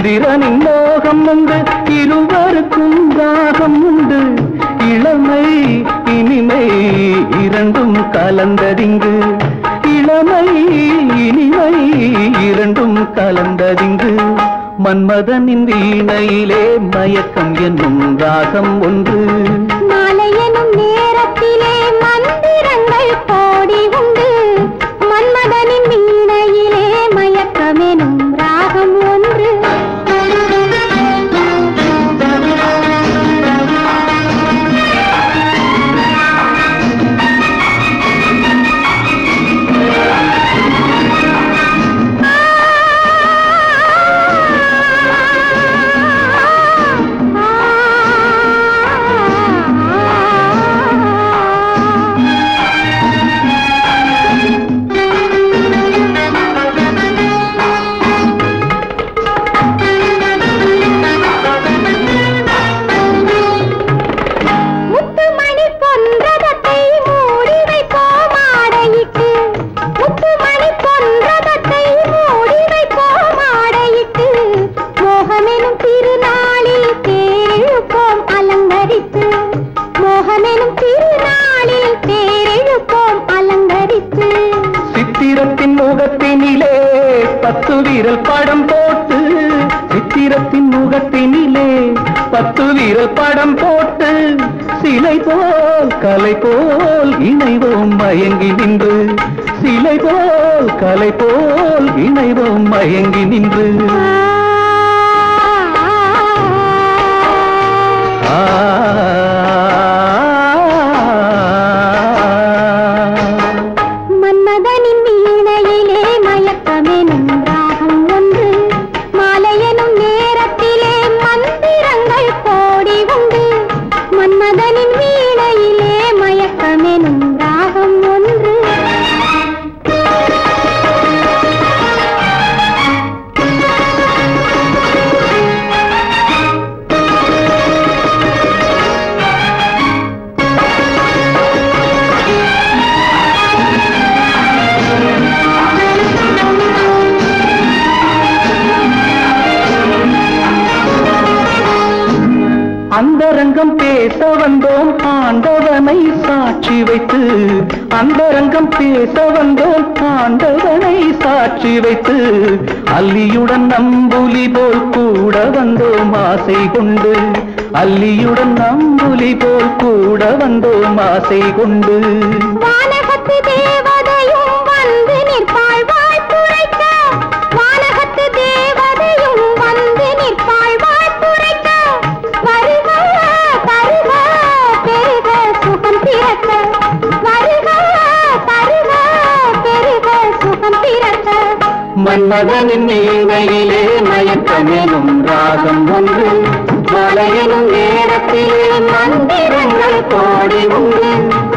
இந்திரனின் மோகம் உண்டு இருவருக்கும் தாகம் உண்டு இளமை இனிமை இரண்டும் கலந்ததிங்கு இளமை இனிமை இரண்டும் கலந்ததிங்கு மன்மதனின் வீணையிலே மயக்கம் என்னும் ராகம் ஒன்று மாலை எனும் நேரத்திலே மந்திரங்கள் கோடி உண்டு மன்மதனின் வீணையிலே மயக்கமெனும் ராகம் ஒன்று முத்துமணி பொன்றதத்தை மூடி வைப்போம் ஆடையிட்டு முத்துமணி பொன்றதத்தை மூடி வைப்போம் ஆடையிட்டு மோகமெனும் திருநாளில் தேரெழுப்போம் அலங்கரித்து மோகமெனும் திருநாளில் தேரெழுப்போம் அலங்கரித்து சித்திரத்தின் முகத்தினிலே பத்து வீரல் படம் போட்டு சித்திரத்தின் முகத்தினிலே பத்து வீரல் படம் போட்டு சிலை போல் கலை போல் இணைவோம் மயங்கி நின்று சிலை போல் கலை போல் இணைவோம் மயங்கி நின்று ஆ மன்மதனின் வீணையிலே மயக்கமெனும் ராகம் ஒன்று மாலையெனும் நேரத்திலே மந்திரங்கள் கோடி உண்டு மன்மதனின் வீணையிலே மயக்கமெனும் ராகம் ஒன்று அந்தரங்கம் பேச வந்தோம் ஆண்டவனை சாட்சி வைத்து அந்தரங்கம் பேச வந்தோம் ஆண்டவனை சாட்சி வைத்து அல்லியுடன் நம்புலி போல் கூட வந்தோம் ஆசை கொண்டு அல்லியுடன் நம்புலி போல் கூட வந்தோம் ஆசை கொண்டு வானகத்து தேவதையும் வந்து நிற்பாள் வாழ்த்துரைக்க வானகத்து தேவதையும் வந்து நிற்பாள் வாழ்த்துரைக்க வருக தருக பெருக சுகம் பிறக்க வருக தருக பெருக சுகம் பிறக்க மன்மதனின் நீனையிலே மயக்கமெனும் ராகம் ஒன்று மலையெனும் நேரத்திலே மந்திரங்கள் கோடி உண்டு